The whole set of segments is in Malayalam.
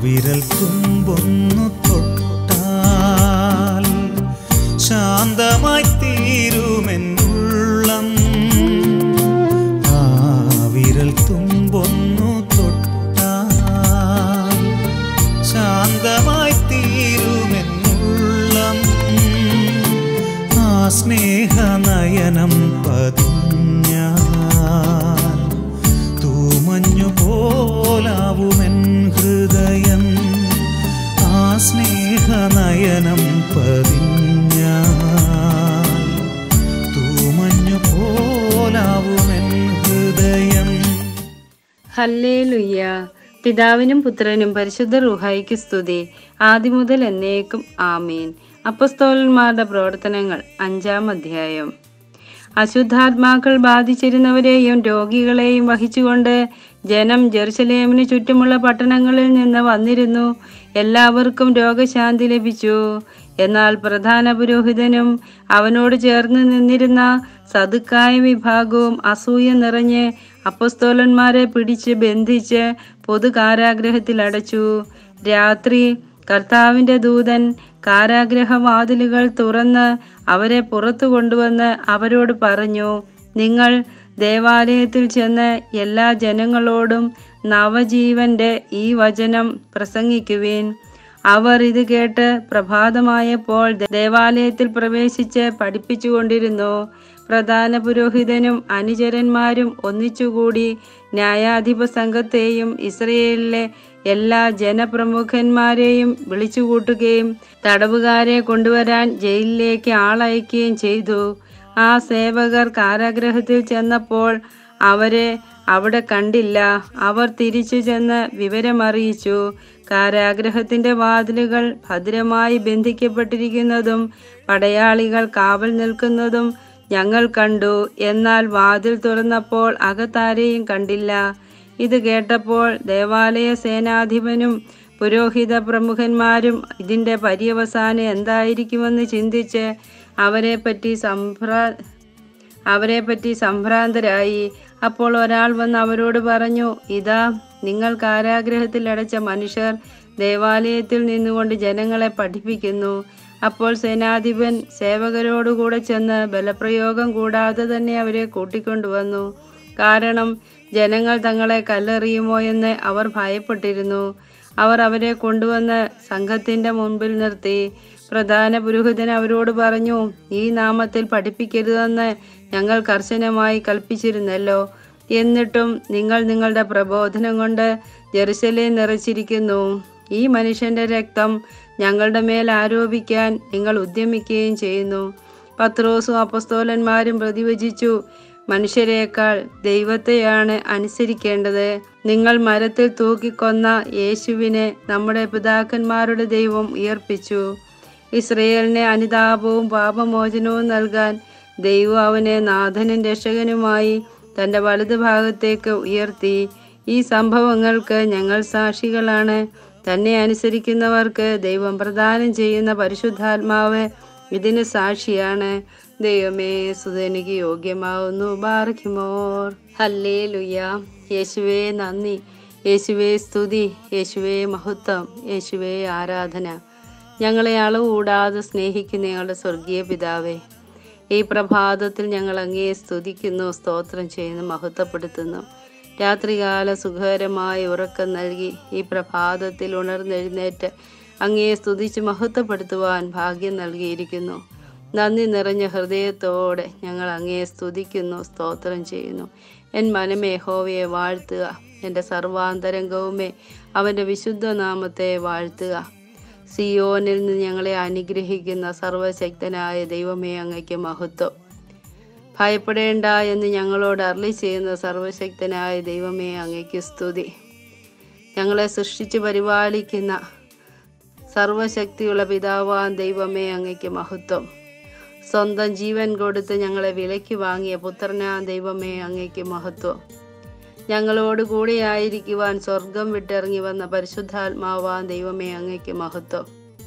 വിരൽ തുമ്പൊന്നു തൊട്ടാൽ ശാന്തമായി തീരുമെന്നുള്ളം ആ വിരൽ തുമ്പൊന്നു തൊട്ടാൽ ശാന്തമായി തീരുമെന്നുള്ളം ആ സ്നേഹനയനം പതിഞ്ഞാൽ തൂമഞ്ഞു പോലാവുമെൻ ഹൃദയം ആ സ്നേഹനയനം പതിഞ്ഞാൽ തൂമഞ്ഞു പോലാവുമെൻ ഹൃദയം ഹല്ലേലുയ്യ പിതാവിനും പുത്രനും പരിശുദ്ധ റുഹായിക്ക് സ്തുതി ആദ്യം മുതൽ എന്നേക്കും ആമീൻ അപ്പസ്തോലന്മാരുടെ പ്രവർത്തനങ്ങൾ അഞ്ചാം അധ്യായം അശുദ്ധാത്മാക്കൾ ബാധിച്ചിരുന്നവരെയും രോഗികളെയും വഹിച്ചുകൊണ്ട് ജനം ജെറുസലേമിന് ചുറ്റുമുള്ള പട്ടണങ്ങളിൽ നിന്ന് വന്നിരുന്നു എല്ലാവർക്കും രോഗശാന്തി ലഭിച്ചു എന്നാൽ പ്രധാന പുരോഹിതനും അവനോട് ചേർന്ന് നിന്നിരുന്ന സതുക്കായ വിഭാഗവും അസൂയ നിറഞ്ഞ് അപ്പസ്തോലന്മാരെ പിടിച്ച് ബന്ധിച്ച് പൊതു കാരാഗ്രഹത്തിൽ അടച്ചു രാത്രി കർത്താവിന്റെ ദൂതൻ കാരാഗ്രഹവാതിലുകൾ തുറന്ന് അവരെ പുറത്തു കൊണ്ടുവന്ന് അവരോട് പറഞ്ഞു നിങ്ങൾ ദേവാലയത്തിൽ ചെന്ന് എല്ലാ ജനങ്ങളോടും നവജീവന്റെ ഈ വചനം പ്രസംഗിക്കുവിൻ അവർ ഇത് കേട്ട് പ്രഭാതമായപ്പോൾ ദേവാലയത്തിൽ പ്രവേശിച്ച് പഠിപ്പിച്ചുകൊണ്ടിരുന്നു പ്രധാന പുരോഹിതനും അനുചരന്മാരും ഒന്നിച്ചുകൂടി ന്യായാധിപ സംഘത്തെയും ഇസ്രയേലിലെ എല്ലാ ജനപ്രമുഖന്മാരെയും വിളിച്ചുകൂട്ടുകയും തടവുകാരെ കൊണ്ടുവരാൻ ജയിലിലേക്ക് ആളയക്കുകയും ചെയ്തു ആ സേവകർ കാരാഗ്രഹത്തിൽ ചെന്നപ്പോൾ അവരെ അവിടെ കണ്ടില്ല അവർ തിരിച്ചു ചെന്ന് വിവരമറിയിച്ചു കാരാഗ്രഹത്തിന്റെ വാതിലുകൾ ഭദ്രമായി ബന്ധിക്കപ്പെട്ടിരിക്കുന്നതും പടയാളികൾ കാവൽ നിൽക്കുന്നതും ഞങ്ങൾ കണ്ടു എന്നാൽ വാതിൽ തുറന്നപ്പോൾ അകത്താരെയും കണ്ടില്ല ഇത് കേട്ടപ്പോൾ ദേവാലയ സേനാധിപനും പുരോഹിത പ്രമുഖന്മാരും ഇതിന്റെ പര്യവസാനം എന്തായിരിക്കുമെന്ന് ചിന്തിച്ച് അവരെപ്പറ്റി സംഭ്രാ അവരെപ്പറ്റി സംഭ്രാന്തരായി അപ്പോൾ ഒരാൾ വന്ന് അവരോട് പറഞ്ഞു ഇതാ നിങ്ങൾ കാരാഗ്രഹത്തിൽ അടച്ച മനുഷ്യർ ദേവാലയത്തിൽ നിന്നുകൊണ്ട് ജനങ്ങളെ പഠിപ്പിക്കുന്നു അപ്പോൾ സേനാധിപൻ സേവകരോടുകൂടെ ചെന്ന് ബലപ്രയോഗം കൂടാതെ തന്നെ അവരെ കൂട്ടിക്കൊണ്ടുവന്നു കാരണം ജനങ്ങൾ തങ്ങളെ കല്ലെറിയുമോ എന്ന് അവർ ഭയപ്പെട്ടിരുന്നു അവർ അവരെ കൊണ്ടുവന്ന് സംഘത്തിന്റെ മുൻപിൽ നിർത്തി പ്രധാന പുരോഹിതൻ അവരോട് പറഞ്ഞു ഈ നാമത്തിൽ പഠിപ്പിക്കരുതെന്ന് ഞങ്ങൾ കർശനമായി കൽപ്പിച്ചിരുന്നല്ലോ എന്നിട്ടും നിങ്ങൾ നിങ്ങളുടെ പ്രബോധനം കൊണ്ട് ജെറുസലേം നിറച്ചിരിക്കുന്നു ഈ മനുഷ്യന്റെ രക്തം ഞങ്ങളുടെ മേൽ ആരോപിക്കാൻ നിങ്ങൾ ഉദ്യമിക്കുകയും ചെയ്യുന്നു പത്രോസും അപ്പസ്തോലന്മാരും പ്രതിവചിച്ചു മനുഷ്യരെക്കാൾ ദൈവത്തെയാണ് അനുസരിക്കേണ്ടത് നിങ്ങൾ മരത്തിൽ തൂക്കിക്കൊന്ന യേശുവിനെ നമ്മുടെ പിതാക്കന്മാരുടെ ദൈവം ഉയർപ്പിച്ചു ഇസ്രയേലിനെ അനുതാപവും പാപമോചനവും നൽകാൻ ദൈവം അവനെ നാഥനും രക്ഷകനുമായി തൻ്റെ വലതുഭാഗത്തേക്ക് ഉയർത്തി ഈ സംഭവങ്ങൾക്ക് ഞങ്ങൾ സാക്ഷികളാണ് തന്നെ അനുസരിക്കുന്നവർക്ക് ദൈവം പ്രദാനം ചെയ്യുന്ന പരിശുദ്ധാത്മാവ് ഇതിന് സാക്ഷിയാണ് ദൈവമേ സുതനിക്ക് യോഗ്യമാവുന്നു ബാർഖിമോർ ഹല്ലേ ലുയ്യ യേശുവേ നന്ദി യേശുവേ സ്തുതി യേശുവേ മഹത്വം യേശുവേ ആരാധന ഞങ്ങളെ അളവ് കൂടാതെ സ്നേഹിക്കുന്ന ഞങ്ങളുടെ സ്വർഗീയ പിതാവേ ഈ പ്രഭാതത്തിൽ ഞങ്ങൾ അങ്ങയെ സ്തുതിക്കുന്നു സ്തോത്രം ചെയ്യുന്നു മഹത്വപ്പെടുത്തുന്നു രാത്രികാല സുഖകരമായ ഉറക്കം നൽകി ഈ പ്രഭാതത്തിൽ ഉണർന്നെഴുന്നേറ്റ് അങ്ങയെ സ്തുതിച്ച് മഹത്വപ്പെടുത്തുവാൻ ഭാഗ്യം നൽകിയിരിക്കുന്നു നന്ദി നിറഞ്ഞ ഹൃദയത്തോടെ ഞങ്ങൾ അങ്ങയെ സ്തുതിക്കുന്നു സ്തോത്രം ചെയ്യുന്നു എൻ മനമേ ഹോവയെ വാഴ്ത്തുക എൻ്റെ സർവാന്തരംഗവുമേ അവൻ്റെ വിശുദ്ധ നാമത്തെ വാഴ്ത്തുക സിയോനിൽ നിന്ന് ഞങ്ങളെ അനുഗ്രഹിക്കുന്ന സർവശക്തനായ ദൈവമേ അങ്ങയ്ക്ക് മഹത്വം ഭയപ്പെടേണ്ട എന്ന് ഞങ്ങളോട് അരളി ചെയ്യുന്ന സർവശക്തനായ ദൈവമേ അങ്ങയ്ക്ക് സ്തുതി ഞങ്ങളെ സൃഷ്ടിച്ച് പരിപാലിക്കുന്ന സർവശക്തിയുള്ള പിതാവാൻ ദൈവമേ അങ്ങയ്ക്ക് മഹത്വം സ്വന്തം ജീവൻ കൊടുത്ത് ഞങ്ങളെ വിലയ്ക്ക് വാങ്ങിയ പുത്രനാ ദൈവമേ അങ്ങയ്ക്ക് മഹത്വം ഞങ്ങളോട് കൂടെയായിരിക്കുവാൻ സ്വർഗം വിട്ടിറങ്ങി വന്ന പരിശുദ്ധാത്മാവാൻ ദൈവമേ അങ്ങയ്ക്ക് മഹത്വം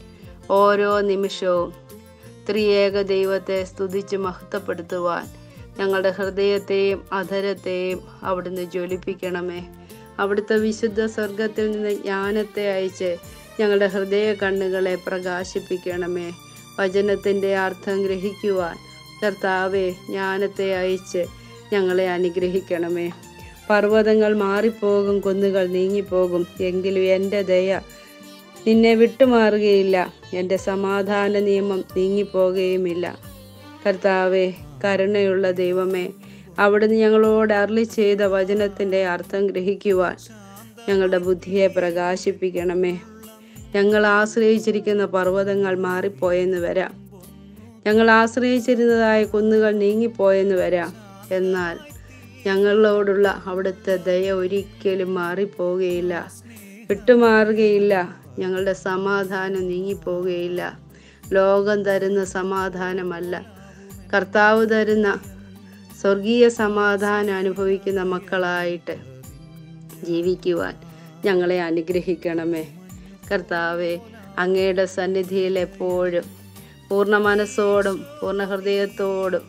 ഓരോ നിമിഷവും ത്രിയേക ദൈവത്തെ സ്തുതിച്ച് മഹത്വപ്പെടുത്തുവാൻ ഞങ്ങളുടെ ഹൃദയത്തെയും അധരത്തെയും അവിടുന്ന് ജ്വലിപ്പിക്കണമേ അവിടുത്തെ വിശുദ്ധ സ്വർഗത്തിൽ നിന്ന് ജ്ഞാനത്തെ അയച്ച് ഞങ്ങളുടെ ഹൃദയ കണ്ണുകളെ പ്രകാശിപ്പിക്കണമേ വചനത്തിൻ്റെ അർത്ഥം ഗ്രഹിക്കുവാൻ കർത്താവെ ജ്ഞാനത്തെ അയച്ച് ഞങ്ങളെ അനുഗ്രഹിക്കണമേ പർവ്വതങ്ങൾ മാറിപ്പോകും കുന്നുകൾ നീങ്ങിപ്പോകും എങ്കിലും എൻ്റെ ദയ നിന്നെ വിട്ടുമാറുകയില്ല എൻ്റെ സമാധാന നിയമം നീങ്ങിപ്പോകുകയുമില്ല കർത്താവെ കരുണയുള്ള ദൈവമേ അവിടുന്ന് ഞങ്ങളോട് അരളി ചെയ്ത വചനത്തിൻ്റെ അർത്ഥം ഗ്രഹിക്കുവാൻ ഞങ്ങളുടെ ബുദ്ധിയെ പ്രകാശിപ്പിക്കണമേ ഞങ്ങൾ ആശ്രയിച്ചിരിക്കുന്ന പർവ്വതങ്ങൾ മാറിപ്പോയെന്ന് വരാം ഞങ്ങൾ ആശ്രയിച്ചിരുന്നതായ കുന്നുകൾ നീങ്ങിപ്പോയെന്ന് വരാം എന്നാൽ ഞങ്ങളോടുള്ള അവിടുത്തെ ദയ ഒരിക്കലും മാറിപ്പോവുകയില്ല വിട്ടുമാറുകയില്ല ഞങ്ങളുടെ സമാധാനം നീങ്ങിപ്പോവുകയില്ല ലോകം തരുന്ന സമാധാനമല്ല കർത്താവ് തരുന്ന സ്വർഗീയ സമാധാനം അനുഭവിക്കുന്ന മക്കളായിട്ട് ജീവിക്കുവാൻ ഞങ്ങളെ അനുഗ്രഹിക്കണമേ കർത്താവെ അങ്ങയുടെ സന്നിധിയിൽ എപ്പോഴും പൂർണ്ണ മനസ്സോടും പൂർണ്ണ ഹൃദയത്തോടും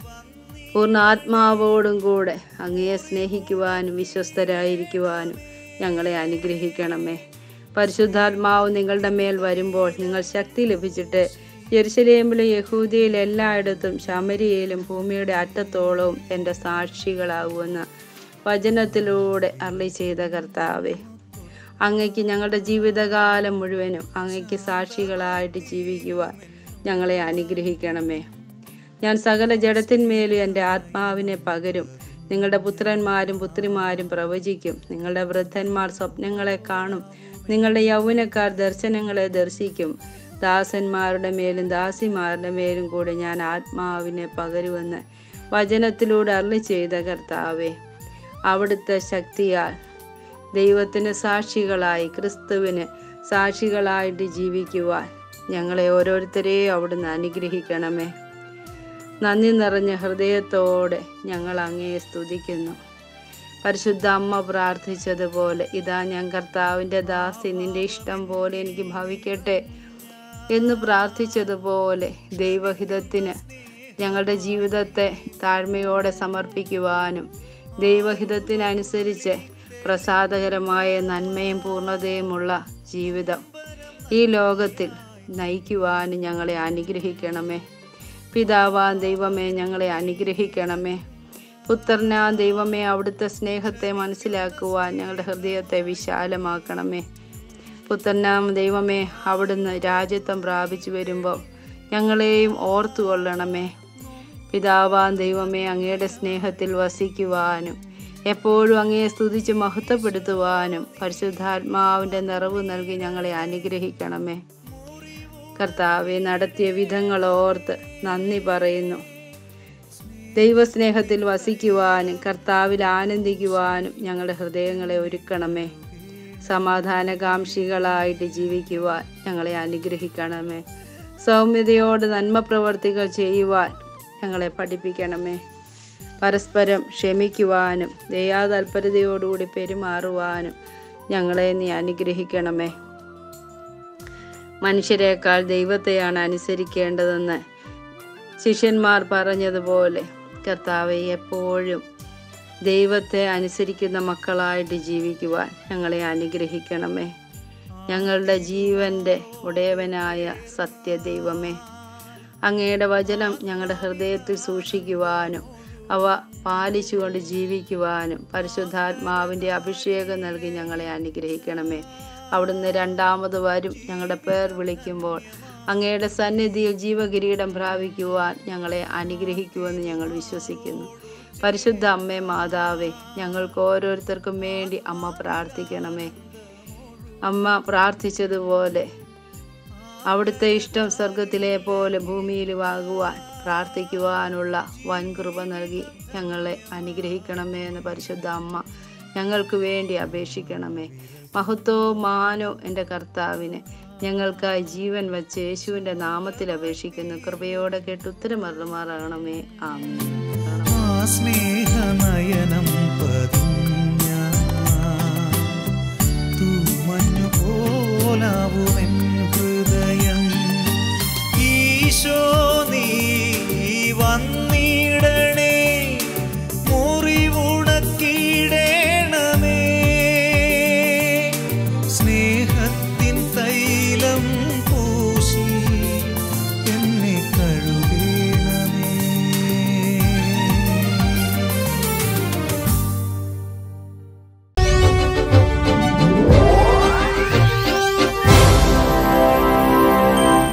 പൂർണ്ണ ആത്മാവോടും കൂടെ അങ്ങയെ സ്നേഹിക്കുവാനും വിശ്വസ്തരായിരിക്കുവാനും ഞങ്ങളെ അനുഗ്രഹിക്കണമേ പരിശുദ്ധാത്മാവ് നിങ്ങളുടെ മേൽ വരുമ്പോൾ നിങ്ങൾ ശക്തി ലഭിച്ചിട്ട് യെരുശലേമിലും യഹൂദിയിലും എല്ലായിടത്തും ശമരിയയിലും ഭൂമിയുടെ അറ്റത്തോളവും എൻ്റെ സാക്ഷികളാകുമെന്ന് വചനത്തിലൂടെ അരളി ചെയ്ത കർത്താവേ അങ്ങയ്ക്ക് ഞങ്ങളുടെ ജീവിതകാലം മുഴുവനും അങ്ങയ്ക്ക് സാക്ഷികളായിട്ട് ജീവിക്കുവാൻ ഞങ്ങളെ അനുഗ്രഹിക്കണമേ ഞാൻ സകല ജഡത്തിന്മേലും എൻ്റെ ആത്മാവിനെ പകരും നിങ്ങളുടെ പുത്രന്മാരും പുത്രിമാരും പ്രവചിക്കും നിങ്ങളുടെ വൃദ്ധന്മാർ സ്വപ്നങ്ങളെ കാണും നിങ്ങളുടെ യൗവനക്കാർ ദർശനങ്ങളെ ദർശിക്കും ദാസന്മാരുടെ മേലും ദാസിമാരുടെ മേലും കൂടെ ഞാൻ ആത്മാവിനെ പകരുമെന്ന് വചനത്തിലൂടെ അരളി ചെയ്ത കർത്താവേ അവിടുത്തെ ശക്തിയാൽ ദൈവത്തിന് സാക്ഷികളായി ക്രിസ്തുവിന് സാക്ഷികളായിട്ട് ജീവിക്കുവാൻ ഞങ്ങളെ ഓരോരുത്തരെയും അവിടുന്ന് അനുഗ്രഹിക്കണമേ നന്ദി നിറഞ്ഞ ഹൃദയത്തോടെ ഞങ്ങൾ അങ്ങയെ സ്തുതിക്കുന്നു പരിശുദ്ധ അമ്മ പ്രാർത്ഥിച്ചതുപോലെ ഇതാ ഞാൻ കർത്താവിൻ്റെ ദാസി നിന്റെ ഇഷ്ടം പോലെ എനിക്ക് ഭവിക്കട്ടെ എന്ന് പ്രാർത്ഥിച്ചതുപോലെ ദൈവഹിതത്തിന് ഞങ്ങളുടെ ജീവിതത്തെ താഴ്മയോടെ സമർപ്പിക്കുവാനും ദൈവഹിതത്തിനനുസരിച്ച് പ്രസാദകരമായ നന്മയും പൂർണ്ണതയുമുള്ള ജീവിതം ഈ ലോകത്തിൽ നയിക്കുവാനും ഞങ്ങളെ അനുഗ്രഹിക്കണമേ പിതാവാൻ ദൈവമേ ഞങ്ങളെ അനുഗ്രഹിക്കണമേ പുത്രനാ ദൈവമേ അവിടുത്തെ സ്നേഹത്തെ മനസ്സിലാക്കുവാൻ ഞങ്ങളുടെ ഹൃദയത്തെ വിശാലമാക്കണമേ പുത്രനാം ദൈവമേ അവിടുന്ന് രാജ്യത്വം പ്രാപിച്ചു വരുമ്പോൾ ഞങ്ങളെയും ഓർത്തുകൊള്ളണമേ പിതാവാൻ ദൈവമേ അങ്ങയുടെ സ്നേഹത്തിൽ വസിക്കുവാനും എപ്പോഴും അങ്ങയെ സ്തുതിച്ച് മഹത്വപ്പെടുത്തുവാനും പരിശുദ്ധാത്മാവിൻ്റെ നിറവ് നൽകി ഞങ്ങളെ അനുഗ്രഹിക്കണമേ കർത്താവെ നടത്തിയ വിധങ്ങൾ ഓർത്ത് നന്ദി പറയുന്നു ദൈവസ്നേഹത്തിൽ വസിക്കുവാനും കർത്താവിൽ ആനന്ദിക്കുവാനും ഞങ്ങളുടെ ഹൃദയങ്ങളെ ഒരുക്കണമേ സമാധാനകാംക്ഷികളായിട്ട് ജീവിക്കുവാൻ ഞങ്ങളെ അനുഗ്രഹിക്കണമേ സൗമ്യതയോട് നന്മ പ്രവർത്തികൾ ചെയ്യുവാൻ ഞങ്ങളെ പഠിപ്പിക്കണമേ പരസ്പരം ക്ഷമിക്കുവാനും ദയാതൽപരതയോടുകൂടി പെരുമാറുവാനും ഞങ്ങളെ നീ അനുഗ്രഹിക്കണമേ മനുഷ്യരെക്കാൾ ദൈവത്തെയാണ് അനുസരിക്കേണ്ടതെന്ന് ശിഷ്യന്മാർ പറഞ്ഞതുപോലെ കർത്താവെ എപ്പോഴും ദൈവത്തെ അനുസരിക്കുന്ന മക്കളായിട്ട് ജീവിക്കുവാൻ ഞങ്ങളെ അനുഗ്രഹിക്കണമേ ഞങ്ങളുടെ ജീവൻ്റെ ഉടയവനായ സത്യദൈവമേ അങ്ങയുടെ വചനം ഞങ്ങളുടെ ഹൃദയത്തിൽ സൂക്ഷിക്കുവാനും അവ പാലിച്ചുകൊണ്ട് ജീവിക്കുവാനും പരിശുദ്ധാത്മാവിൻ്റെ അഭിഷേകം നൽകി ഞങ്ങളെ അനുഗ്രഹിക്കണമേ അവിടുന്ന് രണ്ടാമത് വരും ഞങ്ങളുടെ പേർ വിളിക്കുമ്പോൾ അങ്ങയുടെ സന്നിധിയിൽ ജീവകിരീടം പ്രാപിക്കുവാൻ ഞങ്ങളെ അനുഗ്രഹിക്കുമെന്ന് ഞങ്ങൾ വിശ്വസിക്കുന്നു പരിശുദ്ധ അമ്മേ മാതാവേ ഞങ്ങൾക്ക് ഓരോരുത്തർക്കും വേണ്ടി അമ്മ പ്രാർത്ഥിക്കണമേ അമ്മ പ്രാർത്ഥിച്ചതുപോലെ അവിടുത്തെ ഇഷ്ടം സ്വർഗത്തിലെ പോലെ ഭൂമിയിലുമാകുവാൻ പ്രാർത്ഥിക്കുവാനുള്ള വൻ കൃപ നൽകി ഞങ്ങളെ അനുഗ്രഹിക്കണമേ എന്ന് പരിശുദ്ധ അമ്മ ഞങ്ങൾക്ക് വേണ്ടി അപേക്ഷിക്കണമേ മഹത്വവും മാനോ എൻ്റെ കർത്താവിന് ഞങ്ങൾക്കായി ജീവൻ വച്ച് യേശുവിൻ്റെ നാമത്തിൽ അപേക്ഷിക്കുന്നു കൃപയോടെ കേട്ട് ഉത്തരം അരുളുമാറാകണമേ ആമേൻ ആ സ്നേഹനയനം പതി